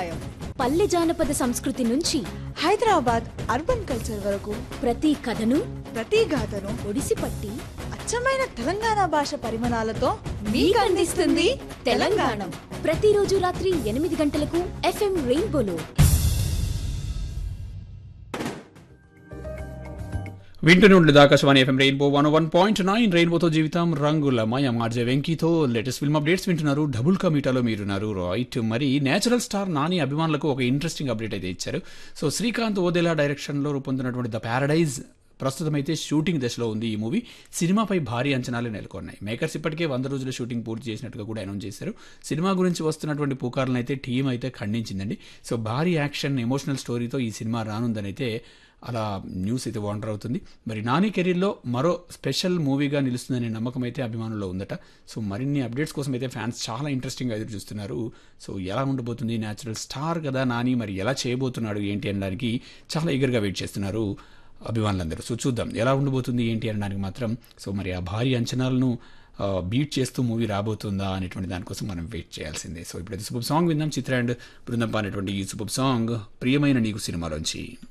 సంప్రదాయం పల్లె జానపద సంస్కృతి నుంచి హైదరాబాద్ అర్బన్ కల్చర్ వరకు ప్రతి కథను ప్రతి గాథను ఒడిసిపట్టి అచ్చమైన తెలంగాణ భాష పరిమాణాలతో మీకు అందిస్తుంది తెలంగాణ ప్రతిరోజు రాత్రి ఎనిమిది గంటలకు ఎఫ్ఎం రెయిన్బోలో వింటూనే ఉండేది Akashvani FM rainbow one one point nine రెయిన్బోతో జీవితం రంగుల మయం ఆర్జే వెంకీతో లేటెస్ట్ ఫిల్మ్ అప్డేట్స్ వింటున్నారు డబుల్ కమీటాలో మీరున్నారు రైట్ మరి నేచురల్ స్టార్ నాని అభిమానులకు ఒక ఇంట్రెస్టింగ్ అప్డేట్ అయితే ఇచ్చారు సో శ్రీకాంత్ ఓదెలా డైరెక్షన్లో రూపొందినటువంటి ద ప్యారడైజ్ ప్రస్తుతం అయితే షూటింగ్ దశలో ఉంది ఈ మూవీ సినిమాపై భారీ అంచనాలు నెలకొన్నాయి మేకర్స్ ఇప్పటికే వంద రోజుల షూటింగ్ పూర్తి చేసినట్టుగా కూడా అనౌన్స్ చేశారు సినిమా గురించి వస్తున్నటువంటి పుకార్లను అయితే టీం అయితే ఖండించిందండి సో భారీ యాక్షన్ ఎమోషనల్ స్టోరీతో ఈ సినిమా రానుందని అయితే అలా న్యూస్ అయితే వాండర్ అవుతుంది మరి నాని కెరీర్లో మరో స్పెషల్ మూవీగా నిలుస్తుందనే నమ్మకం అయితే అభిమానుల్లో ఉందట సో మరిన్ని అప్డేట్స్ కోసం అయితే ఫ్యాన్స్ చాలా ఇంట్రెస్టింగ్గా ఎదురు చూస్తున్నారు సో ఎలా ఉండబోతుంది న్యాచురల్ స్టార్ కదా నాని మరి ఎలా చేయబోతున్నాడు ఏంటి అనడానికి చాలా ఈగర్గా వెయిట్ చేస్తున్నారు అభిమానులందరూ సో చూద్దాం ఎలా ఉండబోతుంది ఏంటి అనడానికి మాత్రం సో మరి ఆ భారీ అంచనాలను ఆ, బీట్ చేస్తూ మూవీ రాబోతుందా అనేటువంటి దానికోసం మనం వెయిట్ చేయాల్సిందే సో ఇప్పుడైతే సూపర్ సాంగ్ విందాం చిత్ర అండ్ బృందం అనేటువంటి ఈ సూపర్ సాంగ్ ప్రియమైన నీకు సినిమాలోంచి